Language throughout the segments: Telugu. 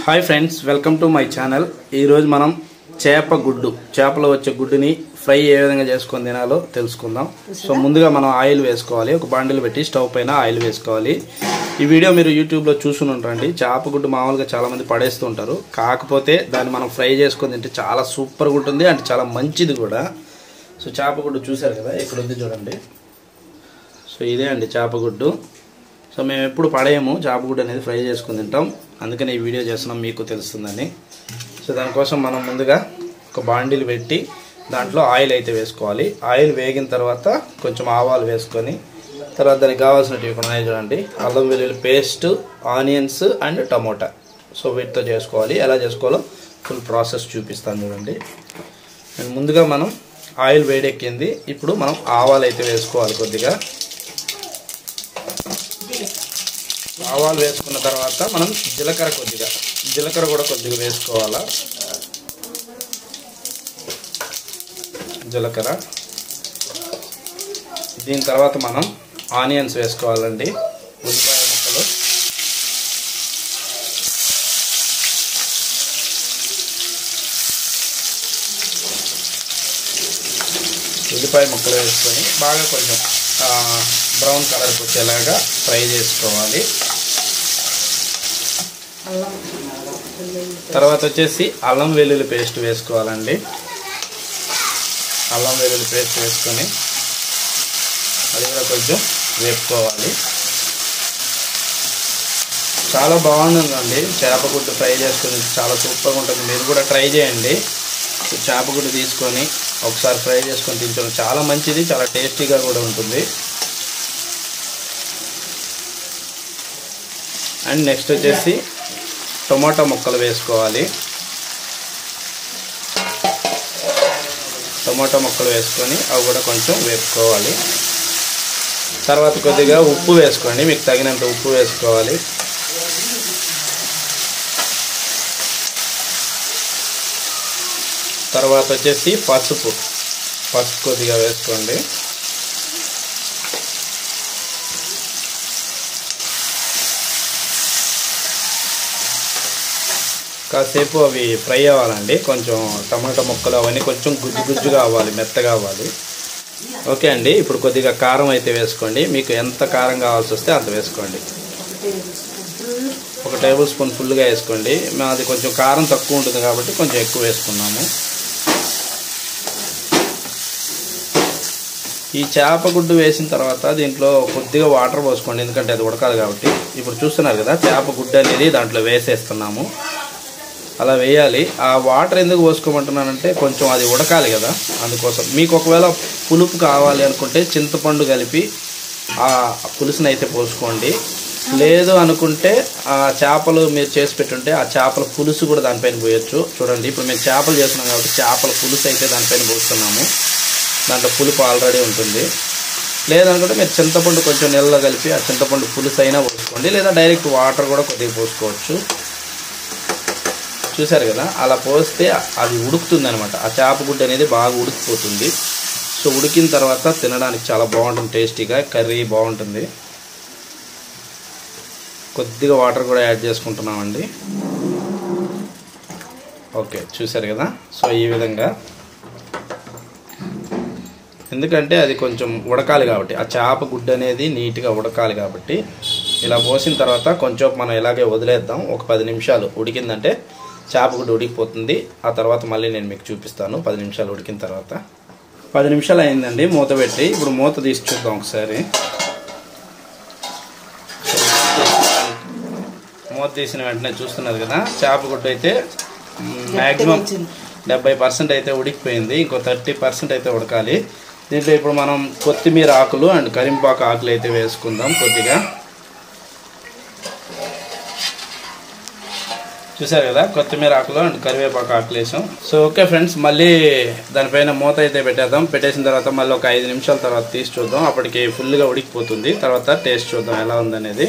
Hi friends welcome to my channel ఈరోజు మనం చేప గుడ్డు చేపలో వచ్చే గుడ్డుని ఫ్రై ఏ విధంగా చేసుకొని తినాలో తెలుసుకుందాం సో ముందుగా మనం ఆయిల్ వేసుకోవాలి ఒక బాండిల్ పెట్టి స్టవ్ పైన ఆయిల్ వేసుకోవాలి ఈ వీడియో మీరు యూట్యూబ్లో చూసుకుని ఉంటారండి చేప గుడ్డు మామూలుగా చాలా మంది పడేస్తూ ఉంటారు కాకపోతే దాన్ని మనం ఫ్రై చేసుకొని తింటే చాలా సూపర్గా ఉంటుంది అంటే చాలా మంచిది కూడా సో చేప గుడ్డు చూశారు కదా ఇక్కడ ఉంది చూడండి సో ఇదే అండి చేపగుడ్డు సో మేము ఎప్పుడు పడేయము చేపగుడ్డు అనేది ఫ్రై చేసుకుని తింటాం అందుకని ఈ వీడియో చేస్తున్నాం మీకు తెలుస్తుందని సో దానికోసం మనం ముందుగా ఒక బాండిల్ పెట్టి దాంట్లో ఆయిల్ అయితే వేసుకోవాలి ఆయిల్ వేగిన తర్వాత కొంచెం ఆవాలు వేసుకొని తర్వాత దానికి కావాల్సినవి ఇక్కడ ఉన్నాయి చూడండి అల్లం వెల్లుల్లి paste onions and tomato so వీటితో చేసుకోవాలి ఎలా చేసుకోవాలో ఫుల్ ప్రాసెస్ చూపిస్తాను చూడండి అండ్ ముందుగా మనం ఆయిల్ వేడెక్కింది ఇప్పుడు మనం ఆవాలు అయితే వేసుకోవాలి కొద్దిగా ఆవాలు వేసుకున్న తర్వాత మనం జీలకర్ర కొద్దిగా జీలకర్ర కూడా కొద్దిగా వేసుకోవాలా జీలకర్ర దీని తర్వాత మనం ఆనియన్స్ వేసుకోవాలండి ఉల్లిపాయ ముక్కలు ఉల్లిపాయ ముక్కలు వేసుకొని బాగా కొంచెం బ్రౌన్ కలర్కి వచ్చేలాగా ఫ్రై చేసుకోవాలి తర్వాత వచ్చేసి అల్లం వెల్లుల్లి పేస్ట్ వేసుకోవాలండి అల్లం వెల్లుల్లి పేస్ట్ వేసుకొని అది కూడా కొంచెం వేపుకోవాలి చాలా బాగుంటుందండి చేపగుడ్డు ఫ్రై చేసుకుని చాలా సూపర్గా ఉంటుంది మీరు కూడా ట్రై చేయండి చేపగుడ్డు తీసుకొని ఒకసారి ఫ్రై చేసుకొని తింటాం చాలా మంచిది చాలా టేస్టీగా కూడా ఉంటుంది అండ్ నెక్స్ట్ వచ్చేసి టొమాటో ముక్కలు వేసుకోవాలి టొమాటో ముక్కలు వేసుకొని అవి కూడా కొంచెం వేపుకోవాలి తర్వాత కొద్దిగా ఉప్పు వేసుకోండి మీకు తగినంత ఉప్పు వేసుకోవాలి తర్వాత వచ్చేసి పసుపు పసుపు కొద్దిగా వేసుకోండి కాసేపు అవి ఫ్రై అవ్వాలండి కొంచెం టమాటా ముక్కలు అవన్నీ కొంచెం గుజ్జు గుజ్జుగా అవ్వాలి మెత్తగా అవ్వాలి ఓకే అండి ఇప్పుడు కొద్దిగా కారం అయితే వేసుకోండి మీకు ఎంత కారం కావాల్సి వస్తే అంత వేసుకోండి ఒక టేబుల్ స్పూన్ ఫుల్గా వేసుకోండి మాది కొంచెం కారం తక్కువ ఉంటుంది కాబట్టి కొంచెం ఎక్కువ వేసుకున్నాము ఈ చేప గుడ్డు వేసిన తర్వాత దీంట్లో కొద్దిగా వాటర్ పోసుకోండి ఎందుకంటే అది ఉడకాలి కాబట్టి ఇప్పుడు చూస్తున్నారు కదా చేప గుడ్డు అనేది దాంట్లో వేసేస్తున్నాము అలా వేయాలి ఆ వాటర్ ఎందుకు పోసుకోమంటున్నానంటే కొంచెం అది ఉడకాలి కదా అందుకోసం మీకు ఒకవేళ పులుపు కావాలి అనుకుంటే చింతపండు కలిపి ఆ పులుసుని అయితే పోసుకోండి లేదు అనుకుంటే ఆ చేపలు మీరు చేసి పెట్టుంటే ఆ చేపల పులుసు కూడా దానిపైన పోయొచ్చు చూడండి ఇప్పుడు మేము చేపలు చేస్తున్నాం కాబట్టి చేపల పులుసు అయితే దానిపైన పోస్తున్నాము దాంట్లో పులుపు ఆల్రెడీ ఉంటుంది లేదనుకుంటే మీరు చింతపండు కొంచెం నీళ్ళలో కలిపి ఆ చింతపండు పులుసు అయినా పోసుకోండి లేదా డైరెక్ట్ వాటర్ కూడా కొద్దిగా పోసుకోవచ్చు చూసారు కదా అలా పోస్తే అది ఉడుకుతుంది అనమాట ఆ చేప గుడ్డ అనేది బాగా ఉడికిపోతుంది సో ఉడికిన తర్వాత తినడానికి చాలా బాగుంటుంది టేస్టీగా కర్రీ బాగుంటుంది కొద్దిగా వాటర్ కూడా యాడ్ చేసుకుంటున్నామండి ఓకే చూసారు కదా సో ఈ విధంగా ఎందుకంటే అది కొంచెం ఉడకాలి కాబట్టి ఆ చేప గుడ్డ అనేది నీట్గా ఉడకాలి కాబట్టి ఇలా పోసిన తర్వాత కొంచెం మనం ఇలాగే వదిలేద్దాం ఒక పది నిమిషాలు ఉడికిందంటే చేప గుడ్డ ఉడికిపోతుంది ఆ తర్వాత మళ్ళీ నేను మీకు చూపిస్తాను పది నిమిషాలు ఉడికిన తర్వాత పది నిమిషాలు అయిందండి మూత పెట్టి ఇప్పుడు మూత తీసి చూద్దాం ఒకసారి మూత తీసిన వెంటనే చూస్తున్నారు కదా చేప గుడ్డ అయితే మ్యాక్సిమం డెబ్బై పర్సెంట్ అయితే ఉడికిపోయింది ఇంకో థర్టీ పర్సెంట్ అయితే ఉడకాలి దీంట్లో ఇప్పుడు మనం కొత్తిమీర ఆకులు అండ్ కరింపాకు ఆకులు అయితే వేసుకుందాం కొద్దిగా చూసారు కదా కొత్తిమీర ఆకులు అండ్ కరివేపాకు ఆకులు వేసాం సో ఓకే ఫ్రెండ్స్ మళ్ళీ దానిపైన మూత అయితే పెట్టేద్దాం పెట్టేసిన తర్వాత మళ్ళీ ఒక ఐదు నిమిషాల తర్వాత తీసి చూద్దాం అప్పటికి ఫుల్గా ఉడికిపోతుంది తర్వాత టేస్ట్ చూద్దాం ఎలా ఉందనేది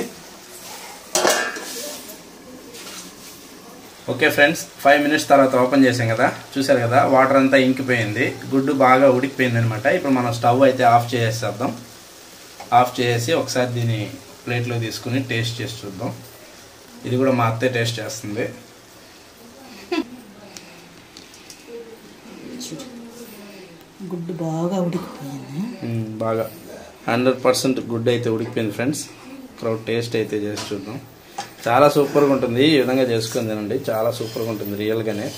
ఓకే ఫ్రెండ్స్ ఫైవ్ మినిట్స్ తర్వాత ఓపెన్ చేసాం కదా చూసారు కదా వాటర్ అంతా ఇంకిపోయింది గుడ్డు బాగా ఉడికిపోయింది అనమాట ఇప్పుడు మనం స్టవ్ అయితే ఆఫ్ చేసేద్దాం ఆఫ్ చేసి ఒకసారి దీన్ని ప్లేట్లో తీసుకుని టేస్ట్ చేసి చూద్దాం ఇది కూడా మా అత్తే టేస్ట్ చేస్తుంది గుడ్డు బాగా ఉడికిపోయింది మ్మ్, బాగా హండ్రెడ్ పర్సెంట్ గుడ్ అయితే ఉడికిపోయింది ఫ్రెండ్స్ క్రౌడ్ టేస్ట్ అయితే చేసి చూద్దాం చాలా సూపర్గా ఉంటుంది ఈ విధంగా చేసుకొని తినండి చాలా సూపర్గా ఉంటుంది రియల్గానే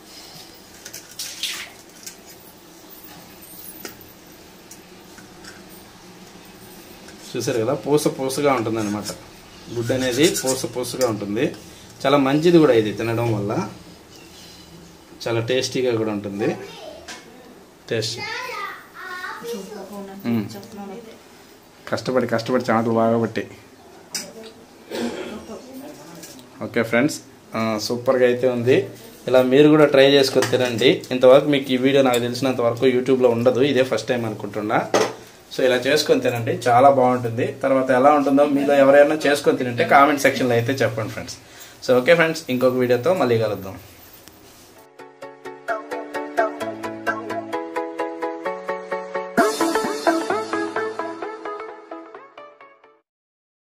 చూసారు కదా పూస పూసగా ఉంటుంది అనమాట గుడ్ అనేది పూస పూసగా ఉంటుంది చాలా మంచిది కూడా ఇది తినడం వల్ల చాలా టేస్టీగా కూడా ఉంటుంది టేస్ట్ మ్మ్. కష్టపడి కష్టపడి చాటలు బాగా పట్టి ఓకే ఫ్రెండ్స్ ఆ, సూపర్గా అయితే ఉంది ఇలా మీరు కూడా ట్రై చేసుకొని తినండి ఇంతవరకు మీకు ఈ వీడియో నాకు తెలిసినంత వరకు యూట్యూబ్లో ఉండదు ఇదే ఫస్ట్ టైం అనుకుంటున్నా సో ఇలా చేసుకొని తినండి చాలా బాగుంటుంది తర్వాత ఎలా ఉంటుందో మీలో ఎవరైనా చేసుకొని తినంటే కామెంట్ సెక్షన్లో అయితే చెప్పండి ఫ్రెండ్స్ సో ఓకే ఫ్రెండ్స్ ఇంకొక వీడియోతో మళ్ళీ కలుద్దాం